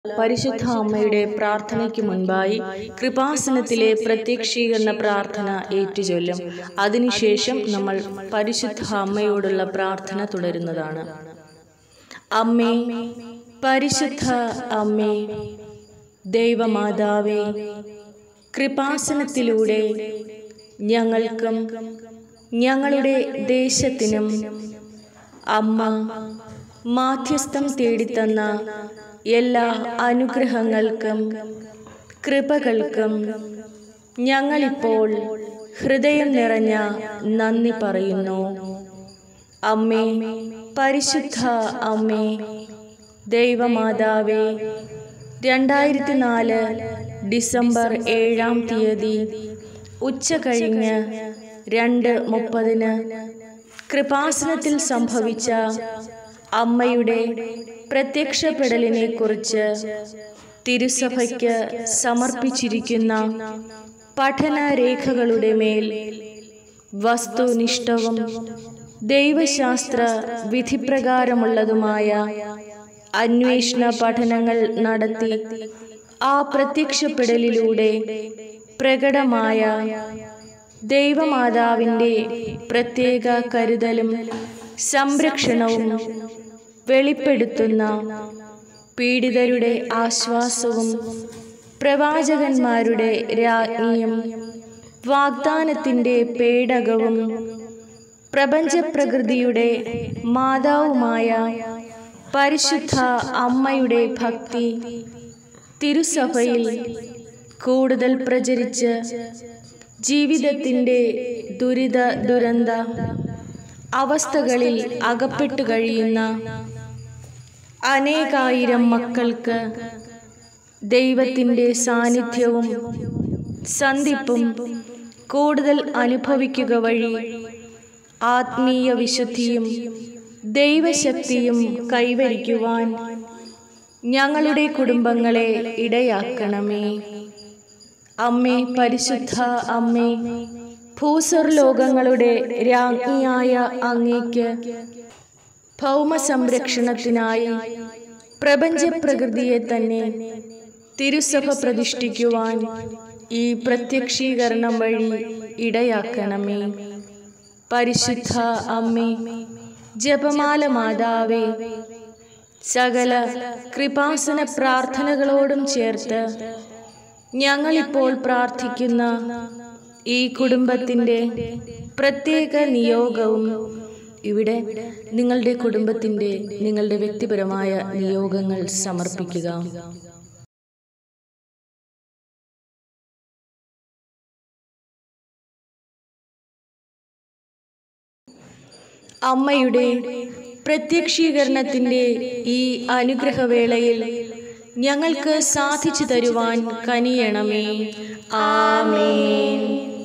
പരിശുദ്ധ അമ്മയുടെ പ്രാർത്ഥനയ്ക്ക് മുൻപായി കൃപാസനത്തിലെ പ്രത്യക്ഷീകരണ പ്രാർത്ഥന ഏറ്റുചൊല്ലും അതിനുശേഷം നമ്മൾ പരിശുദ്ധ അമ്മയോടുള്ള പ്രാർത്ഥന തുടരുന്നതാണ് അമ്മേ പരിശുദ്ധ അമ്മേ ദൈവമാതാവേ കൃപാസനത്തിലൂടെ ഞങ്ങൾക്കും ഞങ്ങളുടെ ദേശത്തിനും അമ്മ മാധ്യസ്ഥം തേടിത്തന്ന എല്ലാ അനുഗ്രഹങ്ങൾക്കും കൃപകൾക്കും ഞങ്ങളിപ്പോൾ ഹൃദയം നിറഞ്ഞ നന്ദി പറയുന്നു അമ്മേ പരിശുദ്ധ അമ്മേ ദൈവമാതാവേ രണ്ടായിരത്തി നാല് ഡിസംബർ ഏഴാം തീയതി ഉച്ച കഴിഞ്ഞ് രണ്ട് മുപ്പതിന് കൃപാസനത്തിൽ സംഭവിച്ച അമ്മയുടെ പ്രത്യക്ഷപ്പെടലിനെ കുറിച്ച് തിരുസഭയ്ക്ക് സമർപ്പിച്ചിരിക്കുന്ന പഠനരേഖകളുടെ മേൽ വസ്തുനിഷ്ഠവും ദൈവശാസ്ത്ര വിധിപ്രകാരമുള്ളതുമായ അന്വേഷണ പഠനങ്ങൾ നടത്തി ആ പ്രത്യക്ഷപ്പെടലിലൂടെ പ്രകടമായ ദൈവമാതാവിൻ്റെ പ്രത്യേക കരുതലും സംരക്ഷണവും വെളിപ്പെടുത്തുന്ന പീഡിതരുടെ ആശ്വാസവും പ്രവാചകന്മാരുടെ രാജ്ഞിയും വാഗ്ദാനത്തിൻ്റെ പേടകവും പ്രപഞ്ചപ്രകൃതിയുടെ മാതാവുമായ പരിശുദ്ധ അമ്മയുടെ ഭക്തി തിരുസഭയിൽ കൂടുതൽ പ്രചരിച്ച് ജീവിതത്തിൻ്റെ ദുരിത ദുരന്ത അവസ്ഥകളിൽ അകപ്പെട്ടു കഴിയുന്ന അനേകായിരം മക്കൾക്ക് ദൈവത്തിൻ്റെ സാന്നിധ്യവും സന്ധിപ്പും കൂടുതൽ അനുഭവിക്കുക വഴി ആത്മീയ വിശുദ്ധിയും ദൈവശക്തിയും കൈവരിക്കുവാൻ ഞങ്ങളുടെ കുടുംബങ്ങളെ ഇടയാക്കണമേ അമ്മേ പരിശുദ്ധ അമ്മേ ഭൂസ്വർലോകങ്ങളുടെ രാജ്ഞിയായ അങ്ങേക്ക് ഭൗമ സംരക്ഷണത്തിനായി പ്രപഞ്ചപ്രകൃതിയെ തന്നെ തിരുസഭ പ്രതിഷ്ഠിക്കുവാൻ ഈ പ്രത്യക്ഷീകരണം വഴി ഇടയാക്കണമേ പരിശുദ്ധ അമ്മേ ജപമാല മാതാവേ സകല കൃപാസന പ്രാർത്ഥനകളോടും ചേർത്ത് ഞങ്ങളിപ്പോൾ പ്രാർത്ഥിക്കുന്ന ഈ കുടുംബത്തിൻ്റെ പ്രത്യേക നിയോഗവും ഇവിടെ നിങ്ങളുടെ കുടുംബത്തിൻ്റെ നിങ്ങളുടെ വ്യക്തിപരമായ നിയോഗങ്ങൾ സമർപ്പിക്കുക അമ്മയുടെ പ്രത്യക്ഷീകരണത്തിൻ്റെ ഈ അനുഗ്രഹവേളയിൽ ഞങ്ങൾക്ക് സാധിച്ചു തരുവാൻ കനിയണമേ ആമേൻ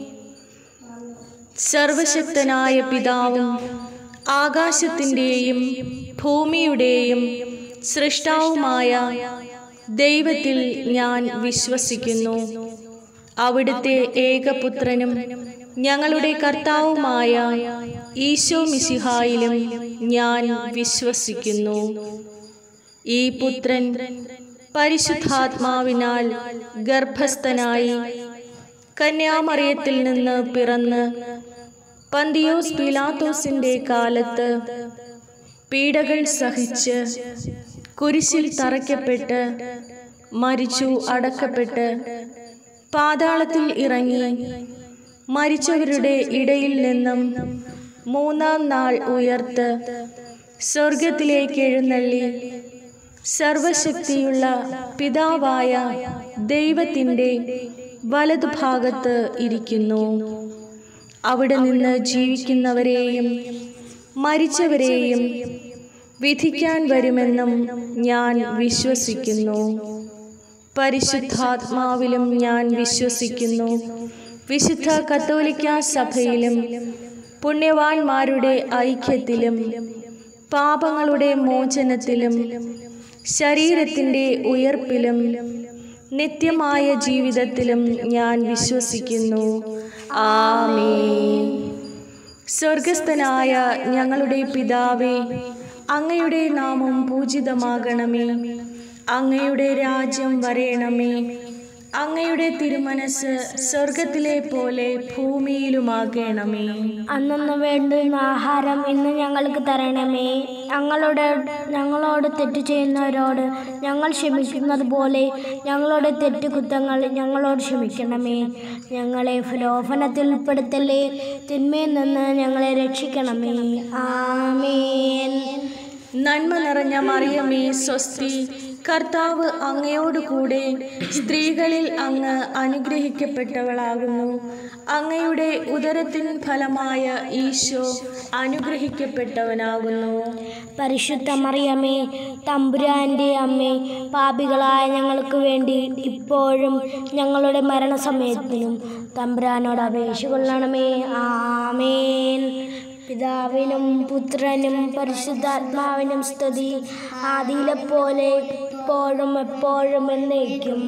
സർവശക്തനായ പിതാവും ആകാശത്തിൻ്റെയും ഭൂമിയുടെയും സൃഷ്ടാവുമായ ദൈവത്തിൽ ഞാൻ വിശ്വസിക്കുന്നു അവിടുത്തെ ഏകപുത്രനും ഞങ്ങളുടെ കർത്താവുമായ ഈശോ മിശിഹായിലും ഞാൻ വിശ്വസിക്കുന്നു ഈ പുത്രൻ പരിശുദ്ധാത്മാവിനാൽ ഗർഭസ്ഥനായി കന്യാമറിയത്തിൽ നിന്ന് പിറന്ന് പന്തിയോസ് പിലാത്തോസിന്റെ കാലത്ത് പീഡകൾ സഹിച്ച് കുരിശിൽ തറയ്ക്കപ്പെട്ട് മരിച്ചു അടക്കപ്പെട്ട് പാതാളത്തിൽ ഇറങ്ങി മരിച്ചവരുടെ ഇടയിൽ നിന്നും മൂന്നാം നാൾ ഉയർത്ത് സ്വർഗത്തിലേക്ക് എഴുന്നള്ളി സർവശക്തിയുള്ള പിതാവായ ദൈവത്തിൻ്റെ വലതുഭാഗത്ത് ഇരിക്കുന്നു അവിടെ നിന്ന് ജീവിക്കുന്നവരെയും മരിച്ചവരെയും വിധിക്കാൻ വരുമെന്നും ഞാൻ വിശ്വസിക്കുന്നു പരിശുദ്ധാത്മാവിലും ഞാൻ വിശ്വസിക്കുന്നു വിശുദ്ധ കത്തോലിക്ക സഭയിലും പുണ്യവാന്മാരുടെ ഐക്യത്തിലും പാപങ്ങളുടെ മോചനത്തിലും ശരീരത്തിൻ്റെ ഉയർപ്പിലും നിത്യമായ ജീവിതത്തിലും ഞാൻ വിശ്വസിക്കുന്നു ആമേൻ സ്വർഗസ്ഥനായ ഞങ്ങളുടെ പിതാവേ അങ്ങയുടെ നാമം പൂജിതമാകണമേ അങ്ങയുടെ രാജ്യം വരയണമേ അങ്ങയുടെ തിരുമനസ് സ്വർഗത്തിലെ പോലെ ഭൂമിയിലുമാകണമേ അന്നു വേണ്ടുന്ന ആഹാരം ഇന്ന് ഞങ്ങൾക്ക് തരണമേ ഞങ്ങളുടെ ഞങ്ങളോട് തെറ്റ് ചെയ്യുന്നവരോട് ഞങ്ങൾ ക്ഷമിക്കുന്നത് പോലെ ഞങ്ങളുടെ തെറ്റുകുറ്റങ്ങൾ ഞങ്ങളോട് ക്ഷമിക്കണമേ ഞങ്ങളെ ലോഭനത്തിൽ ഉൾപ്പെടുത്തല്ലേ തിന്മയിൽ നിന്ന് ഞങ്ങളെ രക്ഷിക്കണമേ ആമേൻ നന്മ നിറഞ്ഞ മറിയമേ സ്വസ്തി കർത്താവ് അങ്ങയോട് കൂടെ സ്ത്രീകളിൽ അങ്ങ് അനുഗ്രഹിക്കപ്പെട്ടവളാകുന്നു അങ്ങയുടെ ഉദരത്തിൻ ഫലമായ ഈശോ അനുഗ്രഹിക്കപ്പെട്ടവനാകുന്നു പരിശുദ്ധ മറിയമേ തമ്പുരാൻ്റെ അമ്മേ പാപികളായ ഞങ്ങൾക്ക് വേണ്ടി ഇപ്പോഴും ഞങ്ങളുടെ മരണസമയത്തിനും തമ്പുരാനോട് അപേക്ഷ കൊള്ളണമേ ആമേൻ പിതാവിനും പുത്രനും പരിശുദ്ധാത്മാവിനും സ്തുതി ആദിയിലെ പോലെ ഇപ്പോഴും എപ്പോഴും എന്നേക്കും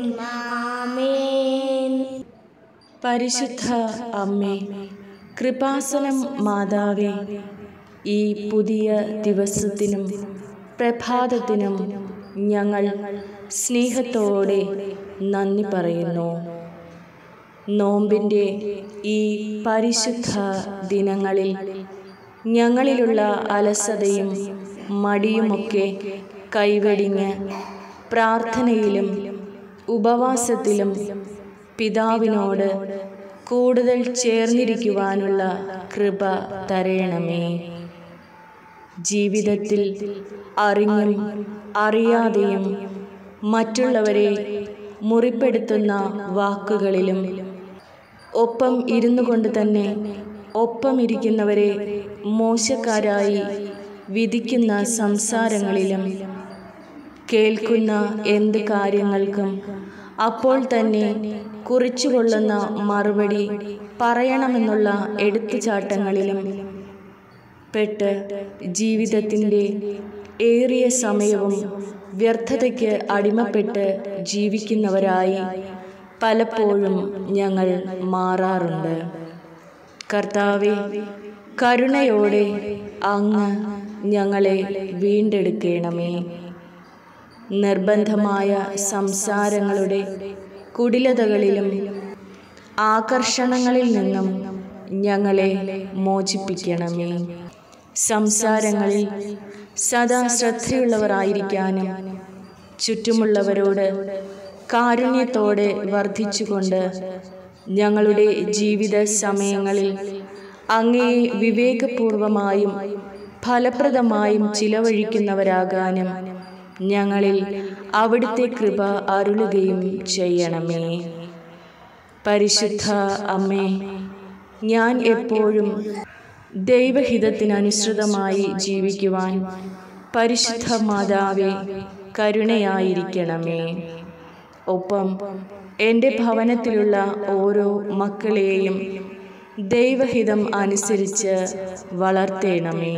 ആമേൻ പരിശുദ്ധ അമ്മേ കൃപാസനം മാതാവേ ഈ പുതിയ ദിവസത്തിനും പ്രഭാതത്തിനും ഞങ്ങൾ സ്നേഹത്തോടെ നന്ദി പറയുന്നു നോമ്പിൻ്റെ ഈ പരിശുദ്ധ ദിനങ്ങളിൽ ഞങ്ങളിലുള്ള അലസതയും മടിയുമൊക്കെ കൈവെടിഞ്ഞ് പ്രാർത്ഥനയിലും ഉപവാസത്തിലും പിതാവിനോട് കൂടുതൽ ചേർന്നിരിക്കുവാനുള്ള കൃപ തരയണമേ ജീവിതത്തിൽ അറിഞ്ഞും അറിയാതെയും മറ്റുള്ളവരെ മുറിപ്പെടുത്തുന്ന വാക്കുകളിലും ഒപ്പം ഇരുന്നു കൊണ്ട് തന്നെ ഒപ്പം ഇരിക്കുന്നവരെ മോശക്കാരായി വിധിക്കുന്ന സംസാരങ്ങളിലും കേൾക്കുന്ന എന്ത് കാര്യങ്ങൾക്കും അപ്പോൾ തന്നെ കുറിച്ചുകൊള്ളുന്ന മറുപടി പറയണമെന്നുള്ള എടുത്തുചാട്ടങ്ങളിലും പെട്ട് ജീവിതത്തിൻ്റെ ഏറിയ സമയവും വ്യർത്ഥതയ്ക്ക് അടിമപ്പെട്ട് ജീവിക്കുന്നവരായി പലപ്പോഴും ഞങ്ങൾ മാറാറുണ്ട് കർത്താവെ കരുണയോടെ അങ്ങ് ഞങ്ങളെ വീണ്ടെടുക്കണമേ നിർബന്ധമായ സംസാരങ്ങളുടെ കുടിലതകളിലും ആകർഷണങ്ങളിൽ നിന്നും ഞങ്ങളെ മോചിപ്പിക്കണമേ സംസാരങ്ങളിൽ സദാ ശ്രദ്ധയുള്ളവരായിരിക്കാനും ചുറ്റുമുള്ളവരോട് കാരുണ്യത്തോടെ വർദ്ധിച്ചുകൊണ്ട് ഞങ്ങളുടെ ജീവിത സമയങ്ങളിൽ അങ്ങേ വിവേകപൂർവമായും ഫലപ്രദമായും ചിലവഴിക്കുന്നവരാകാനും ഞങ്ങളിൽ അവിടുത്തെ കൃപ അരുളുകയും ചെയ്യണമേ പരിശുദ്ധ അമ്മേ ഞാൻ എപ്പോഴും ദൈവഹിതത്തിനനുസൃതമായി ജീവിക്കുവാൻ പരിശുദ്ധ മാതാവേ കരുണയായിരിക്കണമേ ഒപ്പം എൻ്റെ ഭവനത്തിലുള്ള ഓരോ മക്കളെയും ദൈവഹിതം അനുസരിച്ച് വളർത്തേണമേ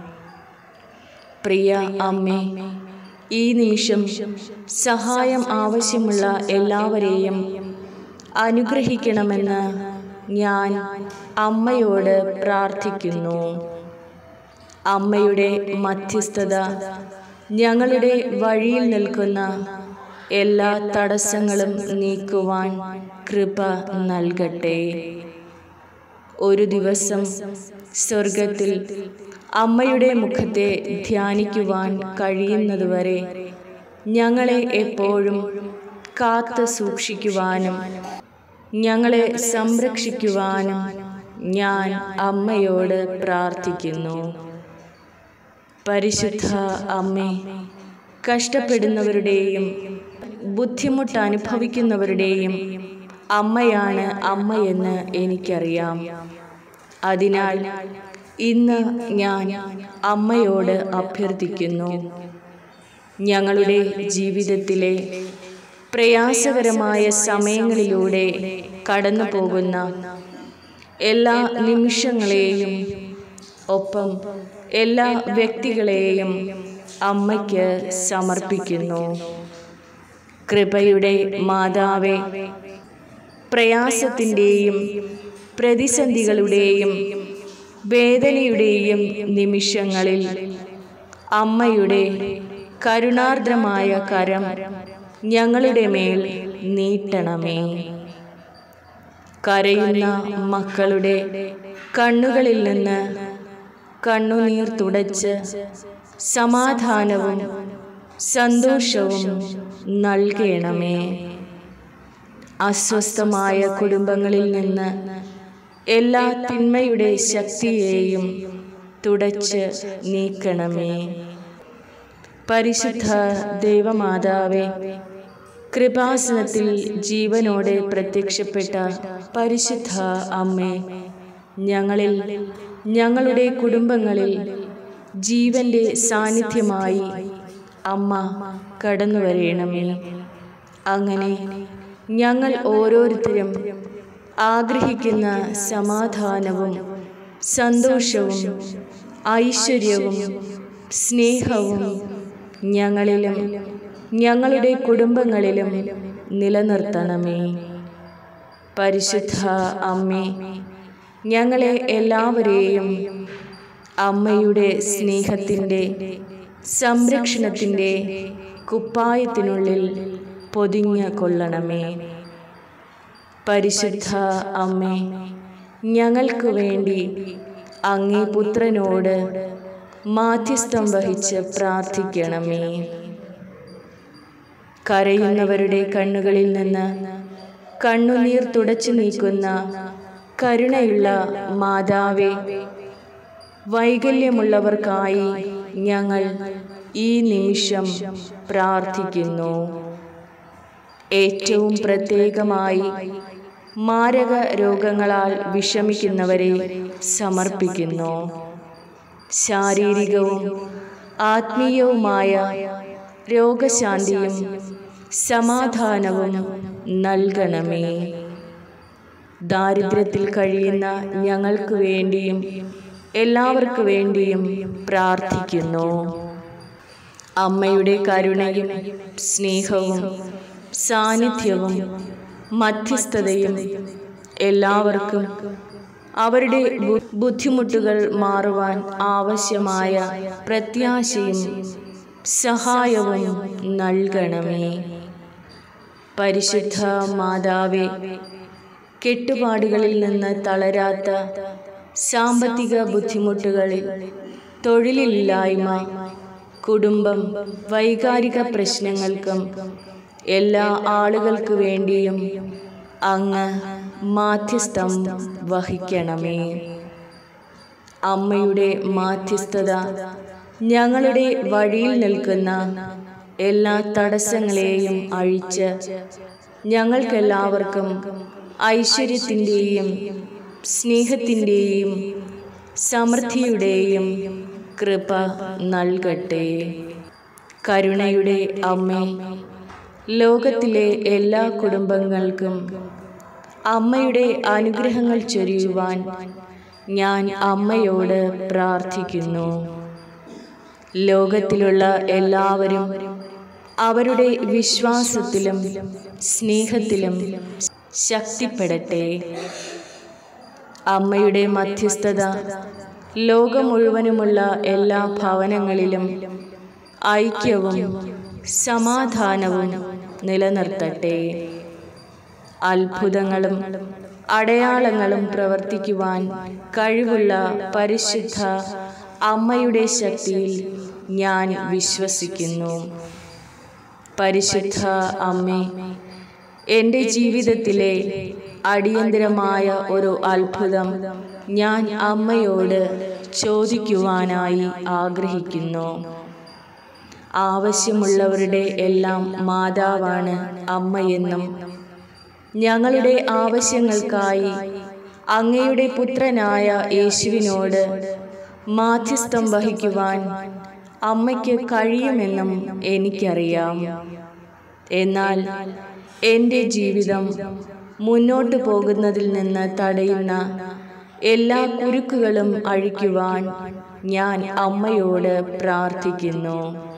പ്രിയ അമ്മേ ഈ നിമിഷം സഹായം ആവശ്യമുള്ള എല്ലാവരെയും അനുഗ്രഹിക്കണമെന്ന് ഞാൻ അമ്മയോട് പ്രാർത്ഥിക്കുന്നു അമ്മയുടെ മധ്യസ്ഥത ഞങ്ങളുടെ വഴിയിൽ നിൽക്കുന്ന എല്ലാ തടസ്സങ്ങളും നീക്കുവാൻ കൃപ നൽകട്ടെ ഒരു ദിവസം സ്വർഗത്തിൽ അമ്മയുടെ മുഖത്തെ ധ്യാനിക്കുവാൻ കഴിയുന്നതുവരെ ഞങ്ങളെ എപ്പോഴും കാത്തു സൂക്ഷിക്കുവാനും ഞങ്ങളെ സംരക്ഷിക്കുവാനും ഞാൻ അമ്മയോട് പ്രാർത്ഥിക്കുന്നു പരിശുദ്ധ അമ്മേ കഷ്ടപ്പെടുന്നവരുടെയും ബുദ്ധിമുട്ട് അനുഭവിക്കുന്നവരുടെയും അമ്മയാണ് അമ്മയെന്ന് എനിക്കറിയാം അതിനാൽ ഇന്ന് ഞാൻ അമ്മയോട് അഭ്യർത്ഥിക്കുന്നു ഞങ്ങളുടെ ജീവിതത്തിലെ പ്രയാസകരമായ സമയങ്ങളിലൂടെ കടന്നു പോകുന്ന എല്ലാ നിമിഷങ്ങളെയും ഒപ്പം എല്ലാ വ്യക്തികളെയും അമ്മയ്ക്ക് സമർപ്പിക്കുന്നു കൃപയുടെ മാതാവേ പ്രയാസത്തിൻ്റെയും പ്രതിസന്ധികളുടെയും വേദനയുടെയും നിമിഷങ്ങളിൽ അമ്മയുടെ കരുണാർദ്രമായ കരം ഞങ്ങളുടെ മേൽ നീട്ടണമേ കരയുന്ന മക്കളുടെ കണ്ണുകളിൽ നിന്ന് കണ്ണുനീർ തുടച്ച് സമാധാനവും സന്തോഷവും നൽകണമേ അസ്വസ്ഥമായ കുടുംബങ്ങളിൽ നിന്ന് എല്ലാ തിന്മയുടെ ശക്തിയെയും തുടച്ച് നീക്കണമേ പരിശുദ്ധ ദൈവമാതാവേ കൃപാസനത്തിൽ ജീവനോടെ പ്രത്യക്ഷപ്പെട്ട പരിശുദ്ധ അമ്മേ ഞങ്ങളിൽ ഞങ്ങളുടെ കുടുംബങ്ങളിൽ ജീവന്റെ സാന്നിധ്യമായി അമ്മ കടന്നു വരയണമേ അങ്ങനെ ഞങ്ങൾ ഓരോരുത്തരും ആഗ്രഹിക്കുന്ന സമാധാനവും സന്തോഷവും ഐശ്വര്യവും സ്നേഹവും ഞങ്ങളിലും ഞങ്ങളുടെ കുടുംബങ്ങളിലും നിലനിർത്തണമേ പരിശുദ്ധ അമ്മേ ഞങ്ങളെ എല്ലാവരെയും അമ്മയുടെ സ്നേഹത്തിൻ്റെ സംരക്ഷണത്തിൻ്റെ കുപ്പായത്തിനുള്ളിൽ പൊതിഞ്ഞു കൊള്ളണമേ പരിശുദ്ധ അമ്മേ ഞങ്ങൾക്ക് വേണ്ടി അങ്ങേ പുത്രനോട് മാധ്യസ്ഥം വഹിച്ച് പ്രാർത്ഥിക്കണമേ കരയുന്നവരുടെ കണ്ണുകളിൽ നിന്ന് കണ്ണുനീർ തുടച്ചു നീക്കുന്ന കരുണയുള്ള മാതാവേ വൈകല്യമുള്ളവർക്കായി ഞങ്ങൾ ഈ നിമിഷം പ്രാർത്ഥിക്കുന്നു ഏറ്റവും പ്രത്യേകമായി മാരക രോഗങ്ങളാൽ വിഷമിക്കുന്നവരെ സമർപ്പിക്കുന്നു ശാരീരികവും ആത്മീയവുമായ രോഗശാന്തിയും സമാധാനവും നൽകണമേ ദാരിദ്ര്യത്തിൽ കഴിയുന്ന ഞങ്ങൾക്ക് വേണ്ടിയും എല്ലാവർക്കു വേണ്ടിയും പ്രാർത്ഥിക്കുന്നു അമ്മയുടെ കരുണയും സ്നേഹവും സാന്നിധ്യവും മധ്യസ്ഥതയും എല്ലാവർക്കും അവരുടെ ബു- ബുദ്ധിമുട്ടുകൾ മാറുവാൻ ആവശ്യമായ പ്രത്യാശയും സഹായവും നൽകണമേ പരിശുദ്ധ മാതാവേ കെട്ടുപാടുകളിൽ നിന്ന് തളരാത്ത സാമ്പത്തിക ബുദ്ധിമുട്ടുകളിൽ തൊഴിലില്ലായ്മ കുടുംബം വൈകാരിക പ്രശ്നങ്ങൾക്കും എല്ലാ ആളുകൾക്ക് വേണ്ടിയും അങ്ങ് മാധ്യസ്ഥം വഹിക്കണമേ അമ്മയുടെ മാധ്യസ്ഥത ഞങ്ങളുടെ വഴിയിൽ നിൽക്കുന്ന എല്ലാ തടസ്സങ്ങളെയും അഴിച്ച് ഞങ്ങൾക്കെല്ലാവർക്കും ഐശ്വര്യത്തിൻ്റെയും സ്നേഹത്തിൻ്റെയും സമൃദ്ധിയുടെയും കൃപ നൽകട്ടെ കരുണയുടെ അമ്മേ ലോകത്തിലെ എല്ലാ കുടുംബങ്ങൾക്കും അമ്മയുടെ അനുഗ്രഹങ്ങൾ ചൊരിയുവാൻ ഞാൻ അമ്മയോട് പ്രാർത്ഥിക്കുന്നു ലോകത്തിലുള്ള എല്ലാവരും അവരുടെ വിശ്വാസത്തിലും സ്നേഹത്തിലും ശക്തിപ്പെടട്ടെ അമ്മയുടെ മധ്യസ്ഥത ലോകം മുഴുവനുമുള്ള എല്ലാ ഭവനങ്ങളിലും ഐക്യവും സമാധാനവും നിലനിർത്തട്ടെ അത്ഭുതങ്ങളും അടയാളങ്ങളും പ്രവർത്തിക്കുവാൻ കഴിവുള്ള പരിശുദ്ധ അമ്മയുടെ ശക്തിയിൽ ഞാൻ വിശ്വസിക്കുന്നു പരിശുദ്ധ അമ്മേ എൻ്റെ ജീവിതത്തിലെ അടിയന്തരമായ ഒരു അത്ഭുതം ഞാൻ അമ്മയോട് ചോദിക്കുവാനായി ആഗ്രഹിക്കുന്നു ആവശ്യമുള്ളവരുടെ എല്ലാം മാതാവാണ് അമ്മയെന്നും ഞങ്ങളുടെ ആവശ്യങ്ങൾക്കായി അങ്ങയുടെ പുത്രനായ യേശുവിനോട് മാധ്യസ്ഥം വഹിക്കുവാൻ അമ്മയ്ക്ക് കഴിയുമെന്നും എനിക്കറിയാം എന്നാൽ എൻ്റെ ജീവിതം മുന്നോട്ട് പോകുന്നതിൽ നിന്ന് തടയുന്ന എല്ലാ കുരുക്കുകളും അഴിക്കുവാൻ ഞാൻ അമ്മയോട് പ്രാർത്ഥിക്കുന്നു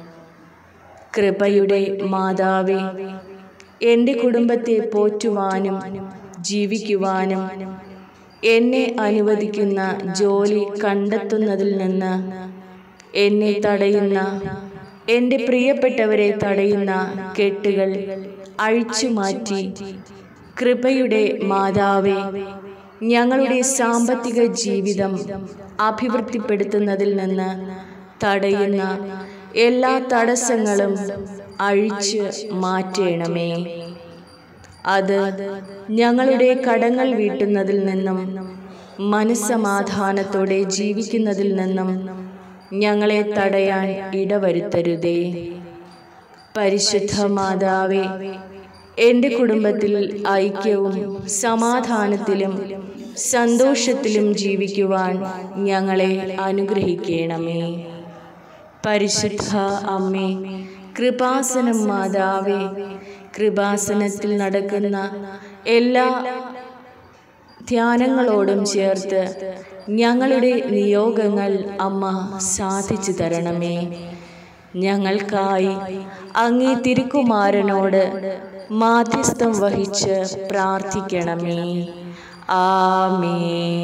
കൃപയുടെ മാതാവേ എൻ്റെ കുടുംബത്തെ പോറ്റുവാനും ജീവിക്കുവാനും എന്നെ അനുവദിക്കുന്ന ജോലി കണ്ടെത്തുന്നതിൽ നിന്ന് എന്നെ തടയുന്ന എൻ്റെ പ്രിയപ്പെട്ടവരെ തടയുന്ന കെട്ടുകൾ അഴിച്ചു മാറ്റി കൃപയുടെ മാതാവേ ഞങ്ങളുടെ സാമ്പത്തിക ജീവിതം അഭിവൃദ്ധിപ്പെടുത്തുന്നതിൽ നിന്ന് തടയുന്ന എല്ലാ തടസ്സങ്ങളും അഴിച്ച് മാറ്റണമേ അത് ഞങ്ങളുടെ കടങ്ങൾ വീട്ടുന്നതിൽ നിന്നും മനസ്സമാധാനത്തോടെ ജീവിക്കുന്നതിൽ നിന്നും ഞങ്ങളെ തടയാൻ ഇടവരുത്തരുതേ പരിശുദ്ധ മാതാവേ എൻ്റെ കുടുംബത്തിൽ ഐക്യവും സമാധാനത്തിലും സന്തോഷത്തിലും ജീവിക്കുവാൻ ഞങ്ങളെ അനുഗ്രഹിക്കണമേ പരിശുദ്ധ അമ്മേ കൃപാസനം മാതാവേ കൃപാസനത്തിൽ നടക്കുന്ന എല്ലാ ധ്യാനങ്ങളോടും ചേർത്ത് ഞങ്ങളുടെ നിയോഗങ്ങൾ അമ്മ സാധിച്ചു തരണമേ ഞങ്ങൾക്കായി അങ്ങേ തിരുക്കുമാരനോട് മാധ്യസ്ഥം വഹിച്ച് പ്രാർത്ഥിക്കണമേ ആമേ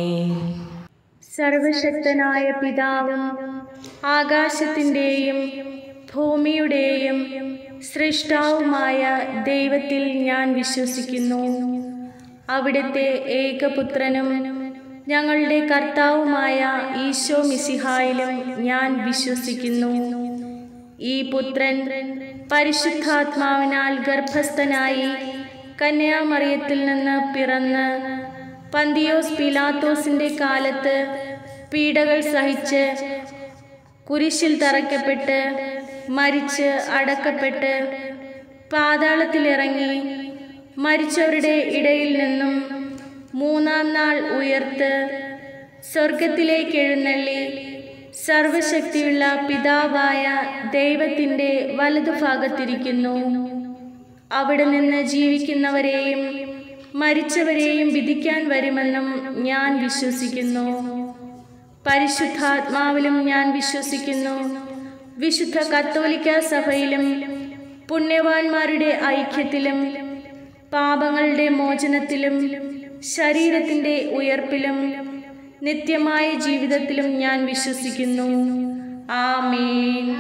സർവശക്തനായ പിതാവും ആകാശത്തിൻ്റെയും ഭൂമിയുടെയും സൃഷ്ടാവുമായ ദൈവത്തിൽ ഞാൻ വിശ്വസിക്കുന്നു അവിടുത്തെ ഏകപുത്രനും ഞങ്ങളുടെ കർത്താവുമായ ഈശോ മിസിഹായിലും ഞാൻ വിശ്വസിക്കുന്നു ഈ പുത്രൻ പരിശുദ്ധാത്മാവിനാൽ ഗർഭസ്ഥനായി കന്യാമറിയത്തിൽ നിന്ന് പിറന്ന് പന്തിയോസ് പിലാത്തോസിന്റെ കാലത്ത് പീഡകൾ സഹിച്ച് കുരിശിൽ തറയ്ക്കപ്പെട്ട് മരിച്ച് അടക്കപ്പെട്ട് പാതാളത്തിലിറങ്ങി മരിച്ചവരുടെ ഇടയിൽ നിന്നും മൂന്നാം നാൾ ഉയർത്ത് സ്വർഗത്തിലേക്ക് എഴുന്നള്ളി സർവശക്തിയുള്ള പിതാവായ ദൈവത്തിൻ്റെ വലതുഭാഗത്തിരിക്കുന്നു അവിടെ നിന്ന് ജീവിക്കുന്നവരെയും മരിച്ചവരെയും വിധിക്കാൻ വരുമെന്നും ഞാൻ വിശ്വസിക്കുന്നു പരിശുദ്ധാത്മാവിലും ഞാൻ വിശ്വസിക്കുന്നു വിശുദ്ധ കത്തോലിക്ക സഭയിലും പുണ്യവാന്മാരുടെ ഐക്യത്തിലും പാപങ്ങളുടെ മോചനത്തിലും ശരീരത്തിൻ്റെ ഉയർപ്പിലും നിത്യമായ ജീവിതത്തിലും ഞാൻ വിശ്വസിക്കുന്നു ആമേൻ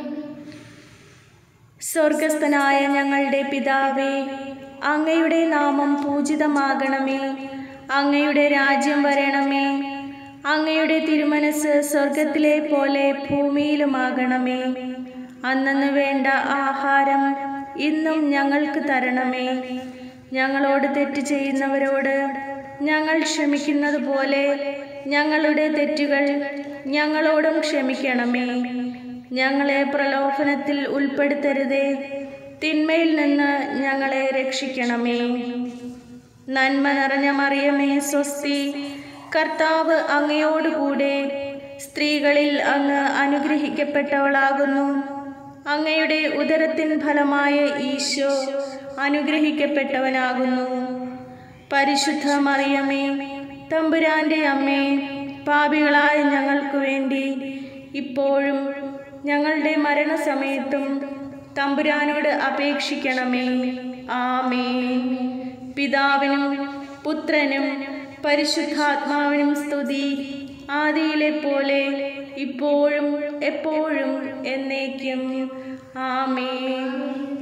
സ്വർഗസ്ഥനായ ഞങ്ങളുടെ പിതാവേ അങ്ങയുടെ നാമം പൂജിതമാകണമേ അങ്ങയുടെ രാജ്യം വരണമേ അങ്ങയുടെ തിരുമനസ് സ്വർഗത്തിലെ പോലെ ഭൂമിയിലുമാകണമേ അന്നു വേണ്ട ആഹാരം ഇന്നും ഞങ്ങൾക്ക് തരണമേ ഞങ്ങളോട് തെറ്റ് ചെയ്യുന്നവരോട് ഞങ്ങൾ ക്ഷമിക്കുന്നത് പോലെ ഞങ്ങളുടെ തെറ്റുകൾ ഞങ്ങളോടും ക്ഷമിക്കണമേ ഞങ്ങളെ പ്രലോഭനത്തിൽ ഉൾപ്പെടുത്തരുതേ തിന്മയിൽ നിന്ന് ഞങ്ങളെ രക്ഷിക്കണമേ നന്മ നിറഞ്ഞ മറിയമേ സ്വസ്തി കർത്താവ് അങ്ങയോടുകൂടെ സ്ത്രീകളിൽ അങ്ങ് അനുഗ്രഹിക്കപ്പെട്ടവളാകുന്നു അങ്ങയുടെ ഉദരത്തിൻ ഫലമായ ഈശോ അനുഗ്രഹിക്കപ്പെട്ടവനാകുന്നു പരിശുദ്ധ മറിയമേ തമ്പുരാന്റെ അമ്മേ പാപികളായ ഞങ്ങൾക്ക് വേണ്ടി ഇപ്പോഴും ഞങ്ങളുടെ മരണസമയത്തും തമ്പുരാനോട് അപേക്ഷിക്കണമേ ആമേൻ പിതാവിനും പുത്രനും പരിശുദ്ധാത്മാവിനും സ്തുതി ആദിയിലെ പോലെ ഇപ്പോഴും എപ്പോഴും എന്നേക്കും ആമേൻ